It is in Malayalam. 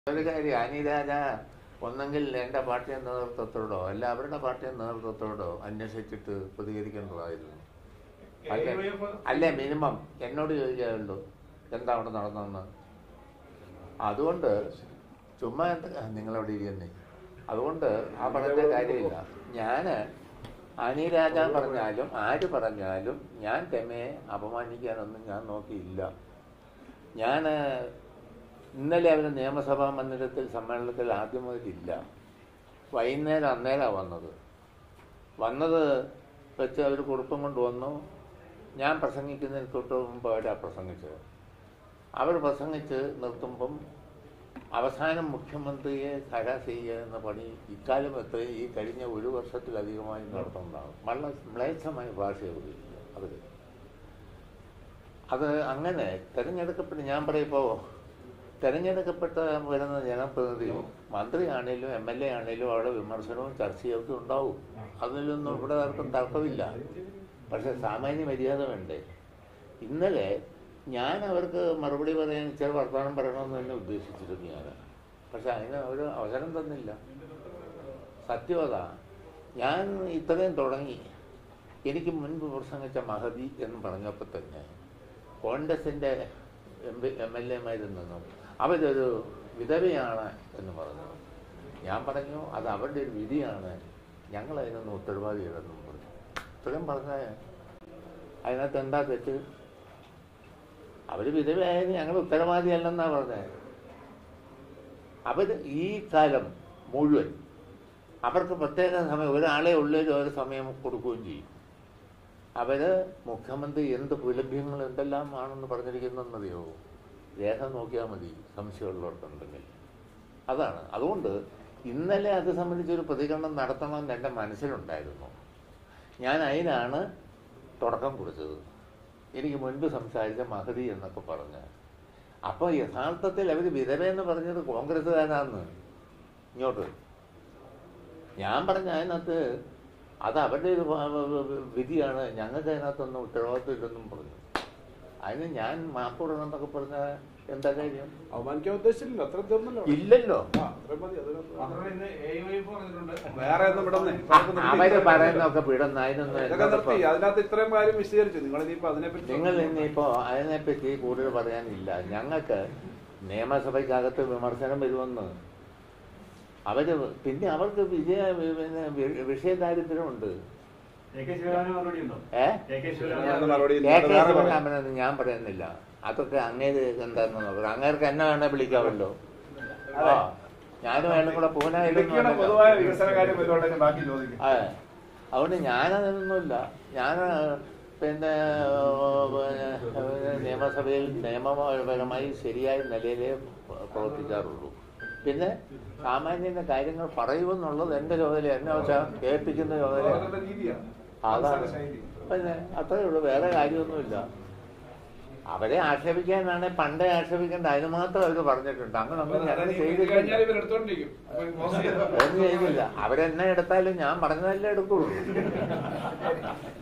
ഒരു കാര്യം അനിരാജ ഒന്നെങ്കിൽ എൻ്റെ പാർട്ടി നേതൃത്വത്തോടോ അല്ല അവരുടെ പാർട്ടി നേതൃത്വത്തോടോ അന്വേഷിച്ചിട്ട് പ്രതികരിക്കേണ്ടതായിരുന്നു അല്ലേ അല്ലേ മിനിമം എന്നോട് ചോദിക്കാറുള്ളൂ എന്താ അവിടെ നടന്നതെന്ന് അതുകൊണ്ട് ചുമ്മാ എന്താ നിങ്ങളവിടെ ഇരിക്കുന്നേ അതുകൊണ്ട് ആ പറഞ്ഞ കാര്യമില്ല ഞാൻ അനിരാജ പറഞ്ഞാലും ആര് പറഞ്ഞാലും ഞാൻ തെമയെ അപമാനിക്കാനൊന്നും ഞാൻ നോക്കിയില്ല ഞാൻ ഇന്നലെ അവർ നിയമസഭാ മന്ദിരത്തിൽ സമ്മേളനത്തിൽ ആദ്യം മുതലില്ല വൈകുന്നേരം അന്നേരമാണ് വന്നത് വന്നത് വെച്ച് അവർ കുറിപ്പും കൊണ്ടുവന്നു ഞാൻ പ്രസംഗിക്കുന്നതിന് തൊട്ട് മുമ്പ് അവരാണ് പ്രസംഗിച്ചത് അവർ പ്രസംഗിച്ച് നിർത്തുമ്പം അവസാനം മുഖ്യമന്ത്രിയെ ഹരാസ് ചെയ്യുക എന്ന പണി ഇക്കാലം എത്ര ഈ കഴിഞ്ഞ ഒരു വർഷത്തിലധികമായി നടത്തുന്നതാണ് വളരെ മ്ലേച്ഛമായ ഭാഷ ഉപയോഗിക്കുക അവർ അത് അങ്ങനെ തെരഞ്ഞെടുക്കപ്പെട്ട് ഞാൻ പറയുമ്പോൾ തെരഞ്ഞെടുക്കപ്പെട്ട വരുന്ന ജനപ്രതിനിധിയും മന്ത്രിയാണേലും എം എൽ എ ആണേലും അവിടെ വിമർശനവും ചർച്ചയും ഒക്കെ ഉണ്ടാവും അതിലൊന്നും ഇവിടെ ആർക്കും തർക്കമില്ല പക്ഷെ സാമാന്യ മര്യാദ വേണ്ടേ ഇന്നലെ ഞാൻ അവർക്ക് മറുപടി പറയാൻ ചില വർത്തമാനം പറയണമെന്ന് തന്നെ ഉദ്ദേശിച്ചിരുന്നു ഞാൻ പക്ഷെ അതിന് അവർ അവസരം തന്നില്ല സത്യമത ഞാൻ ഇത്രയും തുടങ്ങി എനിക്ക് മുൻപ് പ്രസംഗിച്ച മഹതി എന്ന് പറഞ്ഞപ്പോൾ തന്നെ കോൺഗ്രസിൻ്റെ എം പി എം എൽ എമാരിൽ നിന്നും അവരൊരു വിധവയാണ് എന്ന് പറഞ്ഞു ഞാൻ പറഞ്ഞു അത് അവരുടെ ഒരു വിധിയാണ് ഞങ്ങൾ അതിനൊന്നും ഉത്തരവാദികളെന്നും പറഞ്ഞു ഇത്രയും പറഞ്ഞ അതിനകത്ത് എന്താ തെറ്റ് അവർ വിധവയായത് ഞങ്ങൾ ഉത്തരവാദിയല്ലെന്നാണ് പറഞ്ഞത് അവർ ഈ കാലം മുഴുവൻ അവർക്ക് പ്രത്യേക സമയം ഒരാളെ ഉള്ളിൽ ഒരു സമയം കൊടുക്കുകയും ചെയ്യും അവര് മുഖ്യമന്ത്രി എന്ത് പുലഭ്യങ്ങൾ എന്തെല്ലാം ആണെന്ന് പറഞ്ഞിരിക്കുന്നതെന്നറിയോ രേഖ നോക്കിയാൽ മതി സംശയമുള്ളവർക്കുണ്ടെങ്കിൽ അതാണ് അതുകൊണ്ട് ഇന്നലെ അത് സംബന്ധിച്ചൊരു പ്രതികരണം നടത്തണമെന്ന് എൻ്റെ മനസ്സിലുണ്ടായിരുന്നു ഞാൻ അതിനാണ് തുടക്കം കുറിച്ചത് എനിക്ക് മുൻപ് സംസാരിച്ച മഹതി എന്നൊക്കെ പറഞ്ഞ് അപ്പോൾ യഥാർത്ഥത്തിൽ അവർ വിധവയെന്ന് പറഞ്ഞത് കോൺഗ്രസ്സുകാരാന്ന് ഇങ്ങോട്ട് ഞാൻ പറഞ്ഞ അതിനകത്ത് അത് അവരുടെ ഒരു വ- വ- വ- വിധിയാണ് ഞങ്ങൾക്ക് അതിനകത്തൊന്നും ഉത്തരവാദിത്വം ഇല്ലെന്നും പറഞ്ഞു അതിന് ഞാൻ മാപ്പ് കൊടുക്കണമെന്നൊക്കെ പറഞ്ഞ എന്താ കാര്യം അവമാനിക്കാൻ ഉദ്ദേശിച്ചില്ലല്ലോ അത്ര തീർന്നല്ലോ ഇല്ലല്ലോ ആ, അത്രയും മതി അതിനകത്ത് മാത്രമല്ല ഇന്ന് AIYF പറഞ്ഞിട്ടുണ്ട് വേറെ ഒന്നും വിടുന്നേ അവര് പറയുന്നൊക്കെ വിടുന്നതിനൊന്നും ഇതൊക്കെ നിർത്തി എന്നോടൊപ്പം അതിനകത്ത് ഇത്രയും കാര്യം വിശദീകരിച്ചു നിങ്ങൾ ഇനിയിപ്പോ അതിനെപ്പറ്റി നിങ്ങൾ ഇനിയിപ്പോ അതിനെപ്പറ്റി കൂടുതൽ പറയാനില്ല ഞങ്ങൾക്ക് നിയമസഭയ്ക്കകത്ത് വിമർശനം വരുമെന്ന് അവര് പിന്നെ അവർക്ക് വിജയ പിന്നെ വി- വിഷയദാരിദ്ര്യമുണ്ട് എ കെ ശിവരാമന് മറുപടി ഉണ്ടോ ഏ എ കെ ഞാൻ ശിവരാമൻ മറുപടി ഇല്ല. കെ അത് കെ വേറെ പറയാം. ശിവരാമനൊന്നും ഞാൻ പറയുന്നില്ല അതൊക്കെ അങ്ങേര് എന്താന്ന് നോക്കണം അങ്ങേർക്ക് എന്നെ വേണേ വിളിക്കാമല്ലോ ആ ഞാനും വേണം കൂടെ ഇതൊക്കെയാണ് പൂനായാലും പൊതുവായ വികസന കാര്യം വരുവാണെങ്കിൽ ബാക്കി ചോദിക്കും അതെ അതുകൊണ്ട് ഞാനതൊന്നുമില്ല ഞാൻ പിന്നെ പിന്നെ നിയമസഭയിൽ നിയമപരമായി ശരിയായ നിലയിലേ പ്രവർത്തിക്കാറുള്ളൂ പിന്നെ സാമാന്യന്റെ കാര്യങ്ങൾ പറയുമെന്നുള്ളത് എൻ്റെ ചുമതല എന്നെ വെച്ചാൽ കേൾപ്പിക്കുന്ന ചുമതല അവരുടെ രീതിയാണ് അതാണ് സംസാര ശൈലി. പിന്നെ അത്രയേ ഉള്ളൂ വേറെ കാര്യമൊന്നുമില്ല അവരെ ആക്ഷേപിക്കാനാണ് പണ്ടേ ആക്ഷേപിക്കേണ്ട അതിന് മാത്രം അവർ പറഞ്ഞിട്ടുണ്ട് അങ്ങനൊന്നും ഞങ്ങൾ അതായത് ഈ ഇത് ചെയ്തിട്ടില്ല കഴിഞ്ഞാൽ ഇവർ എടുത്തോണ്ടിരിക്കും അപ്പൊ ഈ മോശം ചെയ്ത- ഒന്നും ചെയ്തില്ല അവരെന്നെ എടുത്താലും ഞാൻ പറഞ്ഞതല്ലേ എടുക്കുള്ളൂ